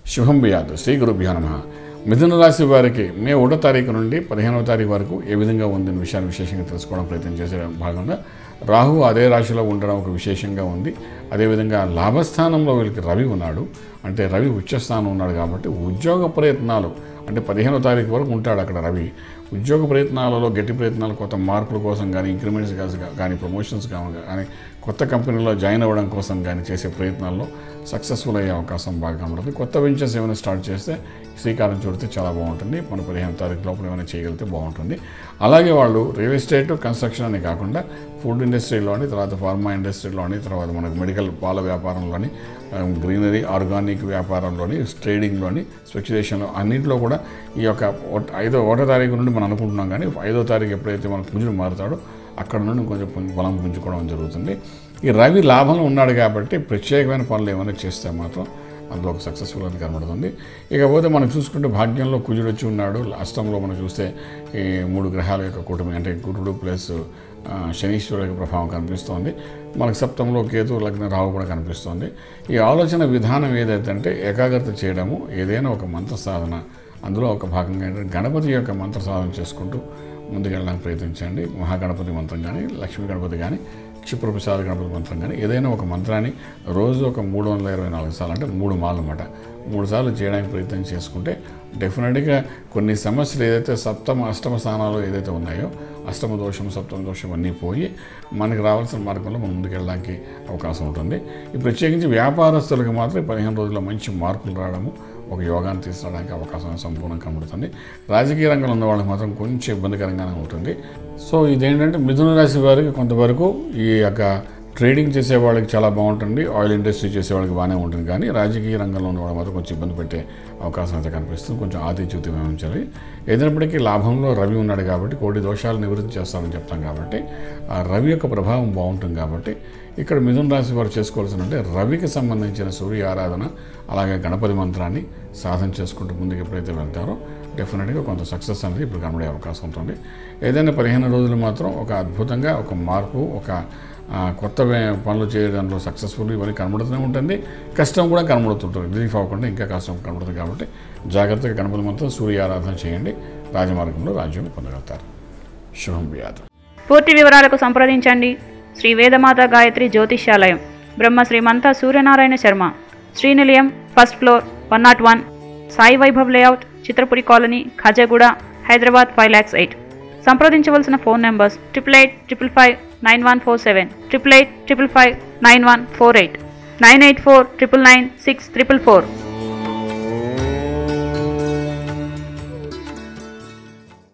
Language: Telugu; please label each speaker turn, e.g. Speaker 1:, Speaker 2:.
Speaker 1: శుభం బియాదు శ్రీ గురుభ్యో నమ మిథున రాశి వారికి మే ఒకటో తారీఖు నుండి పదిహేనవ తారీఖు వరకు ఏ విధంగా ఉంది విషయాన్ని విశేషంగా తెలుసుకోవడం ప్రయత్నం చేసే భాగంగా రాహు అదే రాశిలో ఉండడం ఒక విశేషంగా ఉంది అదేవిధంగా లాభస్థానంలో వీళ్ళకి రవి ఉన్నాడు అంటే రవి ఉచ్చస్థానం ఉన్నాడు కాబట్టి ఉద్యోగ ప్రయత్నాలు అంటే పదిహేనో తారీఖు వరకు ఉంటాడు అక్కడ రవి ఉద్యోగ ప్రయత్నాలలో గట్టి ప్రయత్నాలు కొత్త మార్పుల కోసం కానీ ఇంక్రిమెంట్స్ కానీ ప్రమోషన్స్ కానీ కొత్త కంపెనీలో జాయిన్ అవ్వడం కోసం కానీ చేసే ప్రయత్నాల్లో సక్సెస్ఫుల్ అయ్యే అవకాశం బాగా కనబడుతుంది కొత్త వెంచర్స్ ఏమైనా స్టార్ట్ చేస్తే శ్రీకారం చుడితే చాలా బాగుంటుంది మన పదిహేను తారీఖు లోపల ఏమైనా చేయగలిగితే బాగుంటుంది అలాగే వాళ్ళు రియల్ ఎస్టేట్ కన్స్ట్రక్షన్ అని కాకుండా ఫుడ్ ఇండస్ట్రీలోని తర్వాత ఫార్మా ఇండస్ట్రీలోని తర్వాత మనకు మెడికల్ పాల వ్యాపారంలోని గ్రీనరీ ఆర్గానిక్ వ్యాపారంలోని ట్రేడింగ్లోని స్పెక్యులేషన్లో అన్నింటిలో కూడా ఈ యొక్క ఒకట- ఐదో ఒకటో తారీఖు నుండి మనం అనుకుంటున్నాం కానీ ఐదో తారీఖు ఎప్పుడైతే మన పుంజుడు మారుతాడో అక్కడ నుండి కొంచెం పుంజు- బలం పుంజుకోవడం జరుగుతుంది ఈ రవి లాభంలో ఉన్నాడు కాబట్టి ప్రత్యేకమైన పనులు ఏమైనా చేస్తే మాత్రం అందులో ఒక సక్సెస్ఫుల్ అని కనబడుతుంది ఇకపోతే మనం చూసుకుంటే భాగ్యంలో కుజుడు వచ్చి ఉన్నాడు అష్టంలో మనం చూస్తే ఈ మూడు గ్రహాల యొక్క కూటమి అంటే గురుడు ప్లస్ ఆ, శనీశ్వరుడు యొక్క ప్రభావం కనిపిస్తోంది మనకు సప్తంలో కేతు లగ్న రావు కూడా కనిపిస్తోంది ఈ ఆలోచన విధానం ఏదైతే అంటే ఏకాగ్రత చేయడము ఏదైనా ఒక మంత్ర సాధన అందులో ఒక భాగంగా ఏంటంటే గణపతి యొక్క మంత్ర సాధన చేసుకుంటూ ముందుకెళ్ళడానికి ప్రయత్నించండి మహాగణపతి మంత్రం కానీ లక్ష్మీ గణపతి కానీ క్షిప్రప్రసాద గణపతి మంత్రం కానీ ఏదైనా ఒక మంత్రాన్ని రోజు ఒక మూడు వందల ఇరవై నాలుగు సార్లు అంటే మూడు మాలు అనమాట మూడు సార్లు చేయడానికి ప్రయత్నం చేసుకుంటే డెఫినెట్గా కొన్ని సమస్యలు ఏదైతే సప్తమ అష్టమ స్థానాలు ఏదైతే ఉన్నాయో అష్టమ దోషం సప్తమ దోషం అన్నీ పోయి మనకి రావాల్సిన మార్గంలో మనం ముందుకెళ్ళడానికి అవకాశం ఉంటుంది ఈ ప్రత్యేకించి వ్యాపారస్తులకు మాత్రం ఈ పదిహేను రోజుల్లో మంచి మార్పులు రావడము ఒక యోగాన్ని తీసుకురావడానికి అవకాశం సంపూర్ణంగా కనబడుతుంది రాజకీయ రంగంలో ఉన్న వాళ్ళకి మాత్రం కొంచెం ఇబ్బందికరంగానే ఉంటుంది సో ఇదేంటంటే మిథున రాశి వారికి కొంతవరకు ఈ యొక్క ట్రేడింగ్ చేసే వాళ్ళకి చాలా బాగుంటుంది ఆయిల్ ఇండస్ట్రీ చేసే వాళ్ళకి బాగానే ఉంటుంది కానీ రాజకీయ రంగంలో ఉన్న వాళ్ళు మాత్రం కొంచెం ఇబ్బంది పెట్టే అవకాశం అయితే కనిపిస్తుంది కొంచెం ఆతిథ్యుతి వహించాలి ఏదైనప్పటికీ లాభంలో రవి ఉన్నాడు కాబట్టి కోటి దోషాలు నివృత్తి చేస్తామని చెప్తాం కాబట్టి ఆ రవి యొక్క ప్రభావం బాగుంటుంది కాబట్టి ఇక్కడ మిథున రాశి వారు చేసుకోవాల్సిన అంటే రవికి సంబంధించిన సూర్య ఆరాధన అలాగే గణపతి మంత్రాన్ని సాధన చేసుకుంటూ ముందుకు ఎప్పుడైతే వెళ్తారో డెఫినెట్గా కొంత సక్సెస్ అనేది ఇప్పుడు కనబడే అవకాశం ఉంటుంది ఏదైనా పదిహేను రోజులు మాత్రం ఒక అద్భుతంగా ఒక మార్పు ఒక ఆ, కొత్త వే- పనులు చేయడంలో సక్సెస్ఫుల్ ఇవన్నీ కనబడుతూనే ఉంటుంది కష్టం కూడా కనబడుతుంటుంది రిలీఫ్ అవ్వకుండా ఇంకా కష్టం కనబడుతుంది కాబట్టి జాగ్రత్తగా గణపతి మంత్రం సూర్య ఆరాధన చేయండి రాజమార్గంలో రాజ్యం పొందగలుగుతారు శుభం వ్యాధం
Speaker 2: పూర్తి వివరాలకు సంప్రదించండి Shri Vedamata Gayatri Jyotishyalayam Brahma Srimantha Suryanarayana Sharma Srinilayam first floor one naught one Sai Vaibhav layout Chitrapuri colony Khajaguda Hyderabad five lakhs eight సంప్రదించవలసిన phone numbers triple eight triple five nine one four seven triple eight triple five nine one four eight nine eight four triple nine six triple four